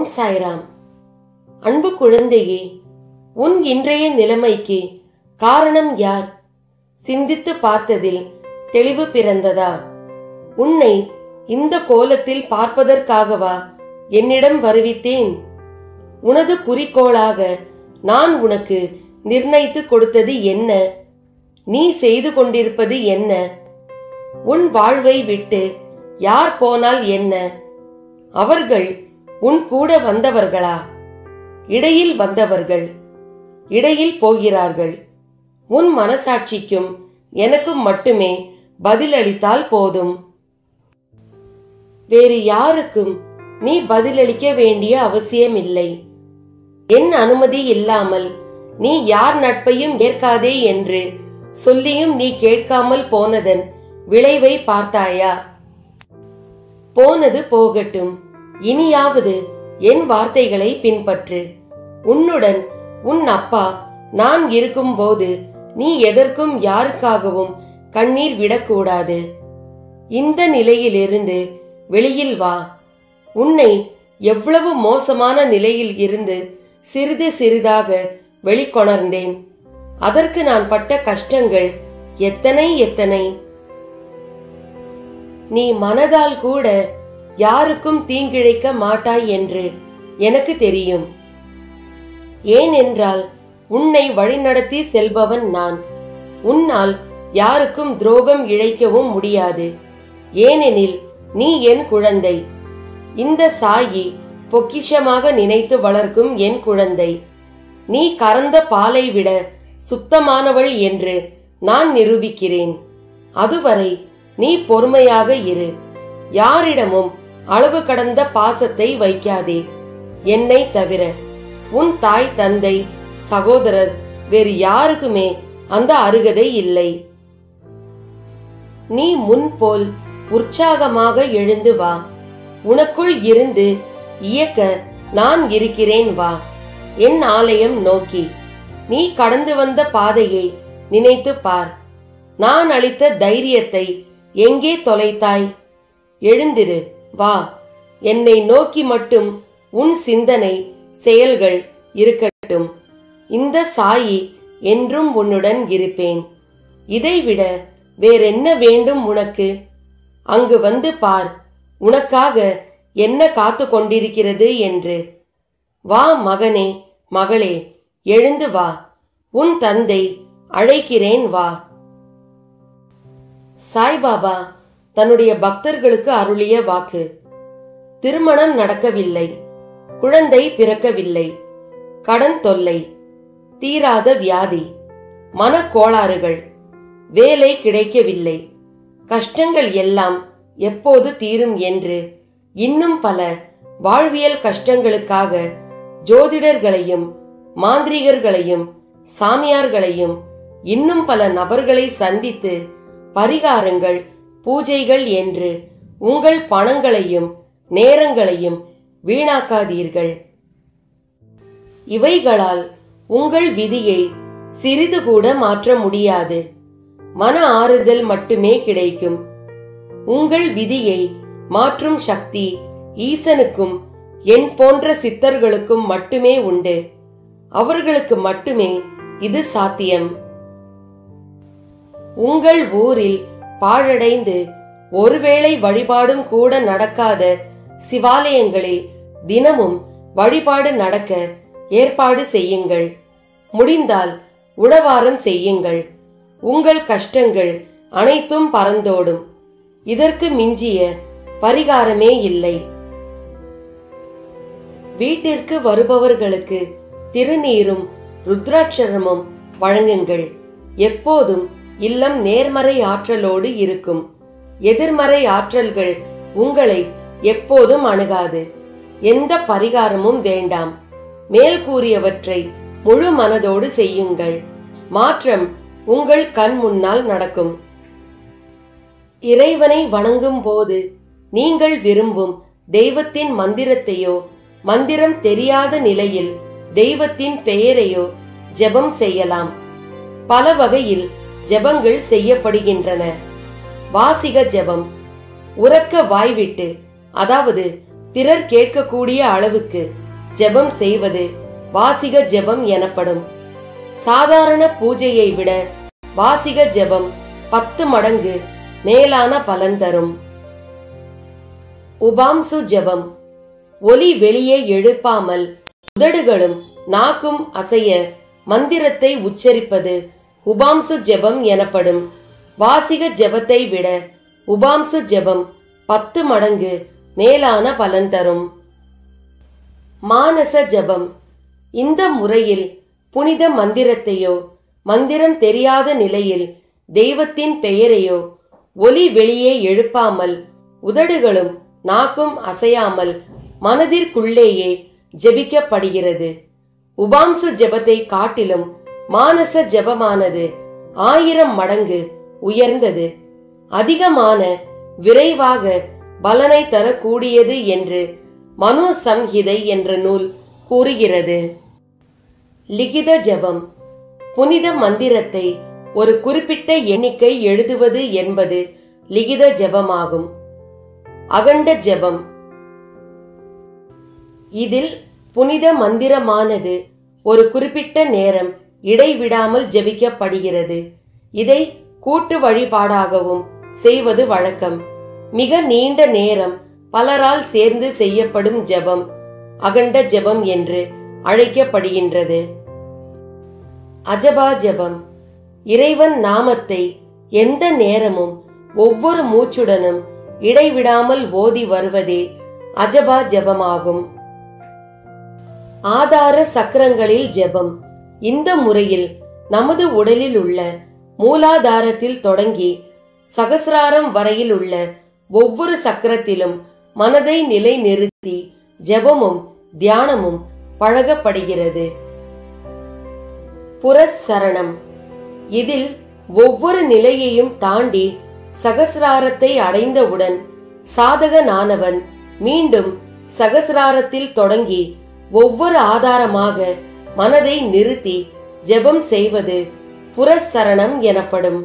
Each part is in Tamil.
சாய்ராம் அன்பு குழந்தையே உன் இன்றைய நிலைமைக்கு காரணம் யார் சிந்தித்து பார்த்ததில் தெளிவு பிறந்ததா உன்னை இந்த கோலத்தில் பார்ப்பதற்காகவா என்னிடம் வருவித்தேன் உனது குறிக்கோளாக நான் உனக்கு நிர்ணயித்து கொடுத்தது என்ன நீ செய்து கொண்டிருப்பது என்ன உன் வாழ்வை விட்டு யார் போனால் என்ன அவர்கள் உன் கூட வந்தவர்களா இடையில் வந்தவர்கள் இடையில் போகிறார்கள் உன் மனசாட்சிக்கும் எனக்கும் மட்டுமே பதிலளித்தால் போதும் வேறு யாருக்கும் நீ பதிலளிக்க வேண்டிய அவசியமில்லை என் அனுமதி இல்லாமல் நீ யார் நட்பையும் ஏற்காதே என்று சொல்லியும் நீ கேட்காமல் போனதன் விளைவை பார்த்தாயா போனது போகட்டும் இனியாவது என் வார்த்தைகளை பின்பற்று உன்னுடன் உன் அப்பா நான் இருக்கும்போது நீ எதற்கும் யாருக்காகவும் கண்ணீர் விடக்கூடாது இந்த நிலையிலிருந்து வெளியில் வா உன்னை எவ்வளவு மோசமான நிலையில் இருந்து சிறிது சிறிதாக வெளிக்கொணர்ந்தேன் அதற்கு நான் பட்ட கஷ்டங்கள் எத்தனை எத்தனை நீ மனதால் கூட யாருக்கும் தீங்கிழைக்க மாட்டாய் என்று எனக்கு தெரியும் ஏனென்றால் உன்னை வழிநடத்தி செல்பவன் நான் உன்னால் யாருக்கும் துரோகம் இழைக்கவும் முடியாது ஏனெனில் நீ என் குழந்தை இந்த சாயி பொக்கிஷமாக நினைத்து வளர்க்கும் என் குழந்தை நீ கறந்த பாலை விட சுத்தமானவள் என்று நான் நிரூபிக்கிறேன் அதுவரை நீ பொறுமையாக இரு யாரிடமும் அளவு கடந்த பாசத்தை வைக்காதே என்னை தவிர உன் தாய் தந்தை சகோதரர் வேறு யாருக்குமே அந்த அருகதை இல்லை நீ முன் போல் உற்சாகமாக எழுந்து வா உனக்குள் இருந்து இயக்க நான் இருக்கிறேன் வா என் ஆலயம் நோக்கி நீ கடந்து வந்த பாதையை நினைத்து பார் நான் அளித்த தைரியத்தை எங்கே தொலைத்தாய் எழுந்திரு வா என்னை நோக்கி மட்டும் உன் சிந்தனை செயல்கள் இருக்கட்டும் இந்த சாயி என்றும் உன்னுடன் இருப்பேன் இதைவிட வேறென்ன வேண்டும் உனக்கு அங்கு வந்து பார் உனக்காக என்ன காத்து கொண்டிருக்கிறது என்று வா மகனே மகளே எழுந்து வா உன் தந்தை அழைக்கிறேன் வா சாய்பாபா தன்னுடைய பக்தர்களுக்கு அருளிய வாக்கு திருமணம் நடக்கவில்லை குழந்தை பிறக்கவில்லை கடன் தொல்லை தீராத வியாதி மனக்கோளாறுகள் வேலை கிடைக்கவில்லை கஷ்டங்கள் எல்லாம் எப்போது தீரும் என்று இன்னும் பல வாழ்வியல் கஷ்டங்களுக்காக ஜோதிடர்களையும் மாந்திரிகர்களையும் சாமியார்களையும் இன்னும் பல நபர்களை சந்தித்து பரிகாரங்கள் பூஜைகள் என்று உங்கள் பணங்களையும் நேரங்களையும் வீணாக்காதீர்கள் இவைகளால் உங்கள் விதியை சிறிது கூட மாற்ற முடியாது மன ஆறுதல் மட்டுமே கிடைக்கும் உங்கள் விதியை மாற்றும் சக்தி ஈசனுக்கும் என் போன்ற சித்தர்களுக்கும் மட்டுமே உண்டு அவர்களுக்கு மட்டுமே இது சாத்தியம் உங்கள் ஊரில் பாழடைந்து ஒருவேளை வழிபாடும் கூட நடக்காத சிவாலயங்களில் தினமும் வழிபாடு நடக்க ஏற்பாடு செய்யுங்கள் முடிந்தால் உணவாரம் செய்யுங்கள் உங்கள் கஷ்டங்கள் அனைத்தும் பறந்தோடும் இதற்கு மிஞ்சிய பரிகாரமே இல்லை வீட்டிற்கு வருபவர்களுக்கு திருநீரும் ருத்ராட்சரமும் வழங்குங்கள் எப்போதும் இல்லம் நேர்மறை ஆற்றலோடு இருக்கும் எதிர்மறை ஆற்றல்கள் உங்களை எப்போதும் அணுகாது எந்த பரிகாரமும் வேண்டாம் மேல் கூறியவற்றை முழு மனதோடு செய்யுங்கள் மாற்றம் உங்கள் கண் முன்னால் நடக்கும் இறைவனை வணங்கும் போது நீங்கள் விரும்பும் தெய்வத்தின் மந்திரத்தையோ மந்திரம் தெரியாத நிலையில் தெய்வத்தின் பெயரையோ ஜெபம் செய்யலாம் பல வகையில் ஜெபங்கள் செய்யப்படுகின்றன வாசிக ஜெபம் உறக்க வாய்விட்டு அதாவது பிறர் கேட்கக்கூடிய அளவுக்கு ஜெபம் செய்வது வாசிக ஜெபம் எனப்படும் சாதாரண பூஜையை விட வாசிக ஜெபம் பத்து மடங்கு மேலான பலன் தரும் உபாம்சு ஜெபம் ஒலி வெளியே எழுப்பாமல் உதடுகளும் நாக்கும் அசைய மந்திரத்தை உச்சரிப்பது உபாம்சு ஜெபம் எனப்படும் வாசிக ஜெபத்தை விட உபாம்சு ஜெபம் பத்து மடங்கு மேலான பலன் தரும் மானச ஜெபம் இந்த முறையில் புனித மந்திரத்தையோ மந்திரம் தெரியாத நிலையில் தெய்வத்தின் பெயரையோ ஒலி வெளியே எழுப்பாமல் உதடுகளும் நாக்கும் அசையாமல் மனதிற்குள்ளேயே ஜெபிக்கப்படுகிறது உபாம்சு ஜெபத்தை காட்டிலும் மானச ஜெபமானது ஆயிரம் மடங்கு உயர்ந்தது அதிகமான விரைவாக பலனை தரக்கூடியது என்று மனு சம்ஹிதை என்ற நூல் கூறுகிறது லிகித ஜெபம் புனித மந்திரத்தை ஒரு குறிப்பிட்ட எண்ணிக்கை எழுதுவது என்பது லிகித ஜெபமாகும் அகண்ட ஜெபம் இதில் புனித மந்திரமானது ஒரு குறிப்பிட்ட நேரம் இடைவிடாமல் ஜெபிக்கப்படுகிறது இதை கூட்டு வழிபாடாகவும் செய்வது வழக்கம் மிக நீண்ட நேரம் பலரால் சேர்ந்து செய்யப்படும் ஜெபம் அகண்ட ஜெபம் என்று அழைக்கப்படுகின்றது அஜபா ஜெபம் இறைவன் நாமத்தை எந்த நேரமும் ஒவ்வொரு மூச்சுடனும் இடைவிடாமல் ஓதி வருவதே அஜபா ஜெபமாகும் ஆதார சக்கரங்களில் ஜெபம் இந்த முறையில் நமது உடலில் உள்ள மூலாதாரத்தில் தொடங்கி சகசிராரம் வரையில் உள்ள ஒவ்வொரு சக்கரத்திலும் மனதை நிலை நிறுத்தி ஜெபமும் தியானமும் பழகப்படுகிறது புரஸ்சரணம் இதில் ஒவ்வொரு நிலையையும் தாண்டி சகசிராரத்தை அடைந்தவுடன் சாதகனானவன் மீண்டும் சகசிராரத்தில் தொடங்கி ஒவ்வொரு ஆதாரமாக மனதை நிறுத்தி ஜெபம் செய்வது புரஸ்சரணம் எனப்படும்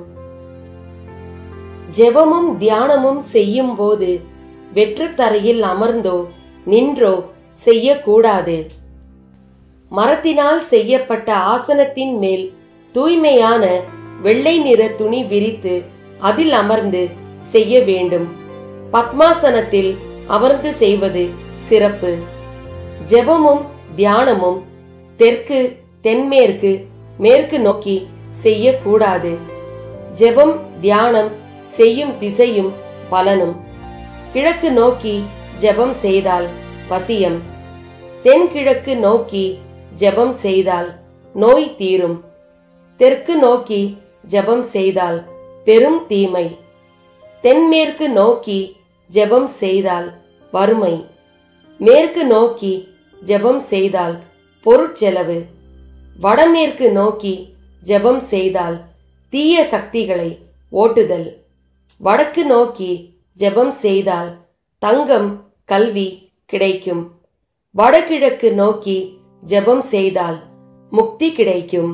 ஜெபமும் தியானமும் செய்யும் போது வெற்றுத்தரையில் அமர்ந்தோ நின்றோ செய்யக்கூடாது மரத்தினால் செய்யப்பட்ட ஆசனத்தின் மேல் தூய்மையான வெள்ளை நிற துணி விரித்து அதில் அமர்ந்து செய்ய வேண்டும் பத்மாசனத்தில் அமர்ந்து செய்வது சிறப்பு ஜெபமும் தியானமும் தெற்கு தென்மேற்கு மேற்கு நோக்கி செய்யக்கூடாது ஜெபம் தியானம் செய்யும் திசையும் பலனும் கிழக்கு நோக்கி ஜெபம் செய்தால் வசியம் தென்கிழக்கு நோக்கி ஜெபம் செய்தால் நோய் தீரும் தெற்கு நோக்கி ஜெபம் செய்தால் பெரும் தீமை தென்மேற்கு நோக்கி ஜெபம் செய்தால் வறுமை மேற்கு நோக்கி ஜெபம் செய்தால் பொருட்செலவு வடமேற்கு நோக்கி ஜெபம் செய்தால் தீய சக்திகளை ஓட்டுதல் வடக்கு நோக்கி ஜெபம் செய்தால் தங்கம் கல்வி கிடைக்கும் வடகிழக்கு நோக்கி ஜெபம் செய்தால் முக்தி கிடைக்கும்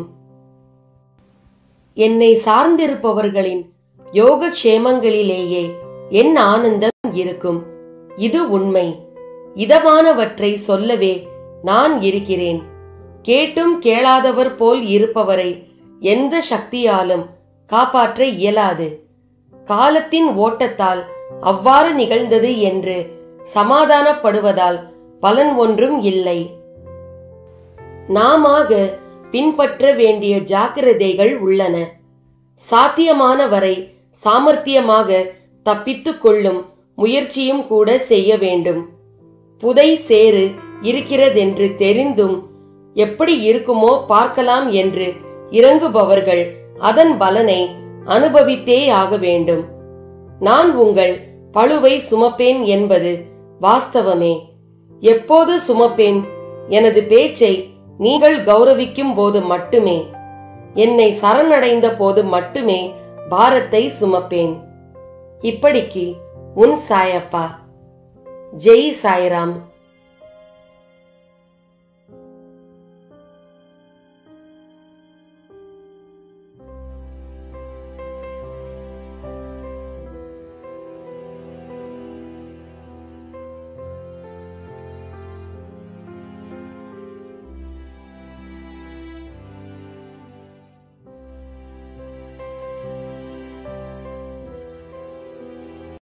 என்னை சார்ந்திருப்பவர்களின் யோக க்ஷேமங்களிலேயே என் ஆனந்தம் இருக்கும் இது உண்மை இதமானவற்றை சொல்லவே நான் இருக்கிறேன் கேட்டும் கேளாதவர் போல் இருப்பவரை எந்த சக்தியாலும் காப்பாற்ற இயலாது காலத்தின் ஓட்டத்தால் அவ்வாறு நிகழ்ந்தது என்று சமாதானப்படுவதால் பலன் ஒன்றும் இல்லை நாமாக பின்பற்ற வேண்டிய ஜாக்கிரதைகள் உள்ளன சாத்தியமான வரை சாமர்த்தியமாக தப்பித்துக் கொள்ளும் முயற்சியும் கூட செய்ய வேண்டும் புதை சேறு இருக்கிறதென்று தெரிந்தும் எப்படி இருக்குமோ பார்க்கலாம் என்று இறங்குபவர்கள் அதன் பலனை அனுபவித்தே ஆக வேண்டும் நான் உங்கள் பழுவை சுமப்பேன் என்பது வாஸ்தவமே எப்போது சுமப்பேன் எனது பேச்சை நீங்கள் கௌரவிக்கும் போது மட்டுமே என்னை சரணடைந்த போது மட்டுமே பாரத்தை சுமப்பேன் இப்படிக்கு உன் சாயப்பா ஜெய் சாய்ராம்